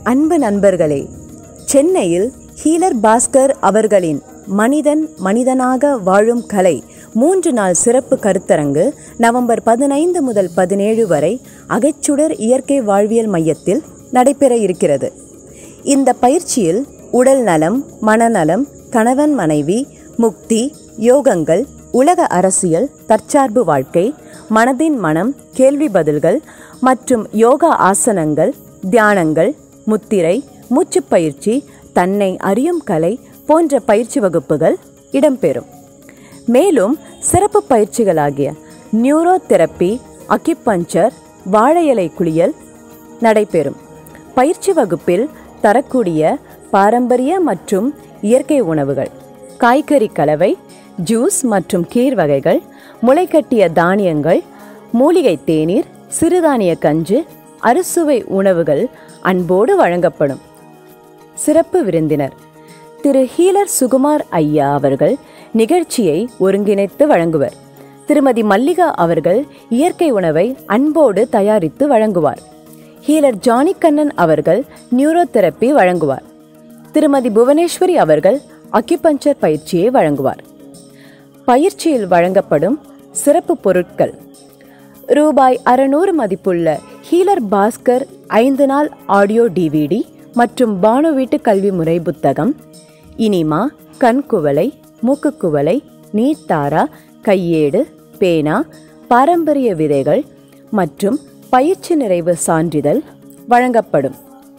அன்பு நண்பர்களே சென்னையில் ஹீலர் பாஸ்கர் அவர்களின் மனிதன் மனிதனாக வாழும் கலை மூன்று நாள் சிறப்பு கருத்தரங்கு நவம்பர் பதினைந்து முதல் பதினேழு வரை அகைச்சுடர் இயற்கை வாழ்வியல் மையத்தில் நடைபெற இருக்கிறது இந்த பயிற்சியில் உடல் நலம் மனநலம் கணவன் மனைவி முக்தி யோகங்கள் உலக அரசியல் தற்சார்பு வாழ்க்கை மனதின் மனம் கேள்வி பதில்கள் மற்றும் யோகா ஆசனங்கள் தியானங்கள் முத்திரை மூச்சுப் பயிற்சி தன்னை அறியும் கலை போன்ற பயிற்சி வகுப்புகள் இடம்பெறும் மேலும் சிறப்பு பயிற்சிகளாகிய நியூரோ தெரப்பி அக்கிப்பஞ்சர் வாழை இலை குளியல் நடைபெறும் பயிற்சி வகுப்பில் தரக்கூடிய பாரம்பரிய மற்றும் இயற்கை உணவுகள் காய்கறி கலவை ஜூஸ் மற்றும் கீர் வகைகள் முளைக்கட்டிய தானியங்கள் மூலிகை தேநீர் சிறுதானிய கஞ்சு அறுசுவை உணவுகள் அன்போடு வழங்கப்படும் சிறப்பு விருந்தினர் திரு ஹீலர் சுகுமார் ஐயா அவர்கள் நிகழ்ச்சியை ஒருங்கிணைத்து வழங்குவர் திருமதி மல்லிகா அவர்கள் இயற்கை உணவை அன்போடு தயாரித்து வழங்குவார் ஹீலர் ஜானி கண்ணன் அவர்கள் நியூரோ தெரப்பி வழங்குவார் திருமதி புவனேஸ்வரி அவர்கள் அக்கிபஞ்சர் பயிற்சியை வழங்குவார் பயிற்சியில் வழங்கப்படும் சிறப்பு பொருட்கள் ரூபாய் அறுநூறு மதிப்புள்ள ஹீலர் பாஸ்கர் ஐந்து நாள் ஆடியோ டிவிடி மற்றும் பானு வீட்டு கல்வி முறை புத்தகம் இனிமா கண்குவளை மூக்குக்குவளை நீர்த்தாரா கையேடு பேனா பாரம்பரிய விதைகள் மற்றும் பயிற்சி நிறைவு சான்றிதழ் வழங்கப்படும்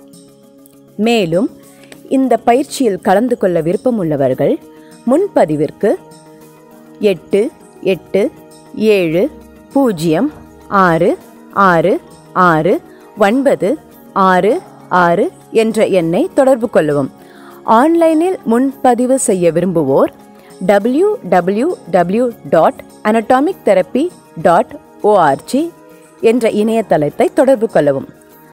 மேலும் இந்த பயிற்சியில் கலந்து கொள்ள விருப்பமுள்ளவர்கள் முன்பதிவிற்கு எட்டு எட்டு ஏழு பூஜ்ஜியம் ஆறு ஆறு ஆறு ஒன்பது ஆறு ஆறு என்ற எண்ணை தொடர்பு கொள்ளவும் ஆன்லைனில் முன்பதிவு செய்ய விரும்புவோர் W W W dot anatomic therapy dot ORG என்ற இணையதளத்தை தொடர்பு கொள்ளவும்